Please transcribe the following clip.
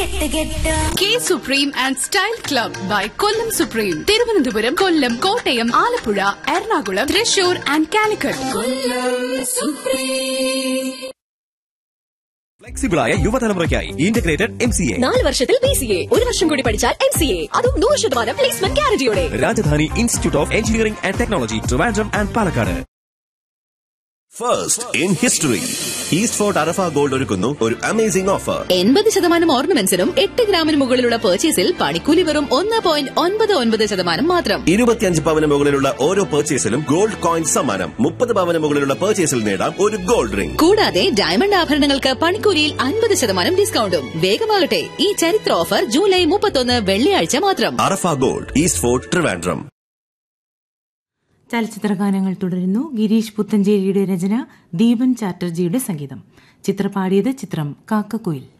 കെട്ട് കെട്ട് K supreme and style club by Kollam supreme Thiruvananthapuram Kollam Kottayam Alappuzha Ernakulam Thrissur and Calicut ഫ്ലെക്സിബിളായ യുവതലമുറയ്ക്കായി ഇന്റഗ്രേറ്റഡ് എം സി എ നാല് വർഷത്തിൽ ബി സി എ ഒരു വർഷം കൂടി പഠിച്ചാൽ എം സി എ അതും നൂറ് ശതമാനം പ്ലേസ്മെന്റ് ഗ്യാരണ്ടിയോടെ Rajadhani institute of engineering and technology Trivandrum and Palakkad first in history East Fort Arafa gold ഒരുക്കുന്നു ഒരു അമേസിംഗ് ഓഫർ എൺപത് ശതമാനം ഓർണമെന്റ്സിനും എട്ട് ഗ്രാമിന് മുകളിലുള്ള പർച്ചേസിൽ പണിക്കൂലി വെറും ഒന്ന് പോയിന്റ് ഒൻപത് ഒൻപത് ശതമാനം മാത്രം ഇരുപത്തിയഞ്ച് പവന് മുകളിലുള്ള ഓരോ പർച്ചേസിലും ഗോൾഡ് കോയിൻ സമ്മാനം മുപ്പത് പവന് മുകളിലുള്ള പർച്ചേസിൽ നേടാം ഒരു ഗോൾഡ് റിംഗ് കൂടാതെ ഡയമണ്ട് ആഭരണങ്ങൾക്ക് പണിക്കൂലിയിൽ അൻപത് ശതമാനം ഡിസ്കൗണ്ടും വേഗമാകട്ടെ ഈ ചരിത്ര ഓഫർ ജൂലൈ മുപ്പത്തൊന്ന് വെള്ളിയാഴ്ച മാത്രം Arafa gold East Fort Trivandrum ചലച്ചിത്രഗാനങ്ങൾ തുടരുന്നു ഗിരീഷ് പുത്തഞ്ചേരിയുടെ രചന ദീപൻ ചാറ്റർജിയുടെ സംഗീതം ചിത്രപാടിയത് ചിത്രം കാക്കക്കുയിൽ